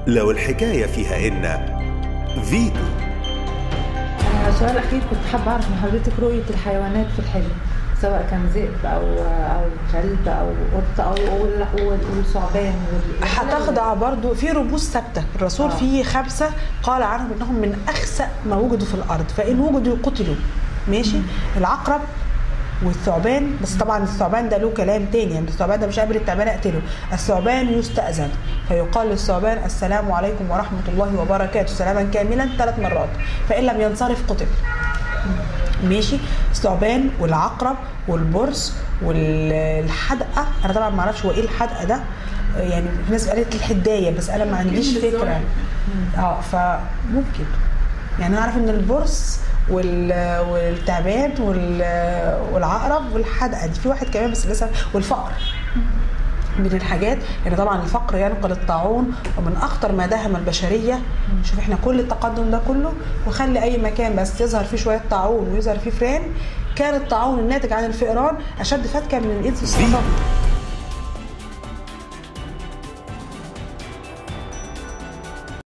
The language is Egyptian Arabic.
لو الحكاية فيها إن فيتو أنا السؤال الأخير كنت حابة أعرف من حضرتك رؤية الحيوانات في الحلم سواء كان ذئب أو أو كلب أو قط أو وال- وال- والثعبان وال- هتخضع برضو في رموز ثابته الرسول آه. فيه خمسه قال عنهم انهم من اخسأ ما وجدوا في الارض فان وجدوا قتلوا ماشي العقرب والثعبان بس طبعا الثعبان ده له كلام تاني يعني الثعبان ده مش قابل التعبان اقتله الثعبان يستأذن فيقال للثعبان السلام عليكم ورحمه الله وبركاته سلاما كاملا ثلاث مرات فان لم ينصرف قتل ماشي الثعبان والعقرب والبرص والحدقه انا طبعا ما اعرفش هو ايه الحدقه ده يعني في ناس قالت الحدايه بس انا ما عنديش فكره اه فممكن يعني انا اعرف ان البرص وال- والتعبان وال- والعقرب والحدقه دي في واحد كمان بس للاسف والفقر من الحاجات لان طبعا الفقر ينقل الطاعون ومن اخطر ما دهم البشريه شوف احنا كل التقدم ده كله وخلي اي مكان بس يظهر فيه شويه طاعون ويظهر فيه فران كان الطاعون الناتج عن الفئران اشد فتكا من الايدز والسرطان